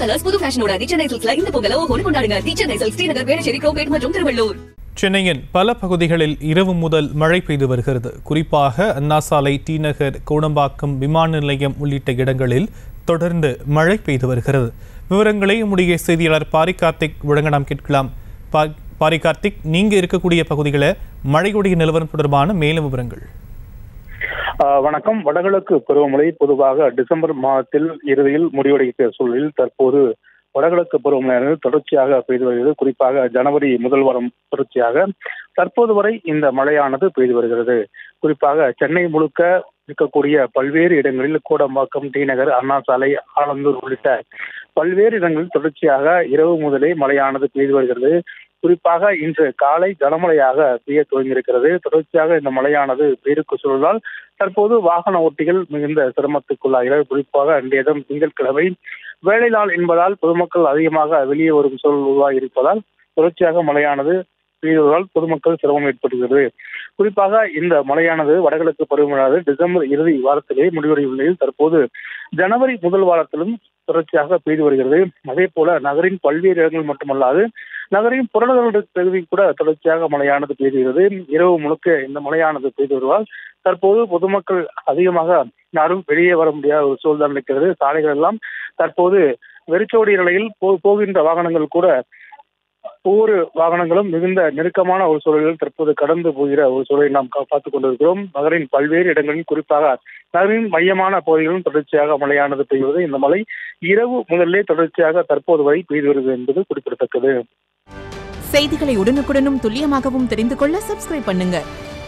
colours புது ஃபேஷனோட தி சென்னை சில்க்ஸ்ல இந்த பொங்கல ஓஹோன்னு கொண்டாடுங்க தி சென்னை சில்க்ஸ் ஸ்ரீநகர் வேளச்சேரி கோபேட் மற்றும் திருவள்ளூர் சென்னையின் பல பகுதிகளில் இரவு முதல் மழை பெய்து வருகிறது குறிப்பாக அண்ணா சாலை டி நகர் கோடம்பாக்கம் விமான நிலையம் உள்ளிட்ட இடங்களில் தொடர்ந்து மழை பெய்து வருகிறது விவரங்களை நம்முடைய செய்தியாளர் பாரி கார்த்திக் வழங்க நாம் கேட்கலாம் பா- பாரி கார்த்திக் நீங்க இருக்கக்கூடிய பகுதிகளில் மழையுடைய நிலவரம் தொடர்பான மேலும் விவரங்கள் ஆஹ் வணக்கம் வடகிழக்கு பருவமழை பொதுவாக டிசம்பர் மாதத்தில் இறுதியில் முடிவடைகிற சூழலில் தற்போது வடகிழக்கு பருவமழையானது தொடர்ச்சியாக பெய்து வருகிறது குறிப்பாக ஜனவரி முதல் வாரம் தொடர்ச்சியாக தற்போது வரை இந்த மழையானது பெய்து வருகிறது குறிப்பாக சென்னை முழுக்க இருக்கக்கூடிய பல்வேறு இடங்களில் கோடம்பாக்கம் டி நகர் அண்ணா சாலை ஆலந்தூர் உள்ளிட்ட பல்வேறு இடங்களில் தொடர்ச்சியாக இரவு முதலே மழையானது பெய்து வருகிறது குறிப்பாக இன்று காலை கனமழையாக பெய்ய துவங்கியிருக்கிறது தொடர்ச்சியாக இந்த மழையானது பெய்திருக்க சூழலால் தற்போது வாகன ஓட்டிகள் மிகுந்த சிரமத்துக்குள்ளாகிறார் குறிப்பாக அன்றைய தினம் திங்கட்கிழமை வேலை நாள் என்பதால் பொதுமக்கள் அதிகமாக வெளியே வரும் சூழல் உருவாகி இருப்பதால் தொடர்ச்சியாக மழையானது பெய்ததால் பொதுமக்கள் சிரமம் ஏற்படுகிறது குறிப்பாக இந்த மழையானது வடகிழக்கு பருவமழையானது டிசம்பர் இறுதி வாரத்திலே முடிவடையும் நிலையில் தற்போது ஜனவரி முதல் வாரத்திலும் தொடர்ச்சியாக பெய்து வருகிறது அதே போல நகரின் பல்வேறு இடங்கள் மட்டுமல்லாது நகரின் புறநகர் பகுதி கூட தொடர்ச்சியாக மழையானது பெய்துகிறது இரவு முழுக்க இந்த மழையானது பெய்து வருவதால் தற்போது பொதுமக்கள் அதிகமாக யாரும் வெளியே வர முடியாத ஒரு சூழ்நிலை இருக்கிறது சாலைகள் எல்லாம் தற்போது வெறிச்சோடிய நிலையில் போ- போகின்ற வாகனங்கள் கூட ஒவ்வொரு வாகனங்களும் மிகுந்த நெருக்கமான ஒரு சூழலில் தற்போது கடந்து போகிற ஒரு சூழலை நாம் கா- பார்த்துக் கொண்டிருக்கிறோம் நகரின் பல்வேறு இடங்களில் குறிப்பாக நகரின் மையமான பகுதிகளிலும் தொடர்ச்சியாக மழையானது பெய்வது இந்த மழை இரவு முதலே தொடர்ச்சியாக தற்போது வரை பெய்து வருகிறது என்பது குறிப்பிடத்தக்கது செய்திகளை உடனுக்குடனும் துல்லியமாகவும் தெரிந்து கொள்ள சப்ஸ்கிரைப் பண்ணுங்க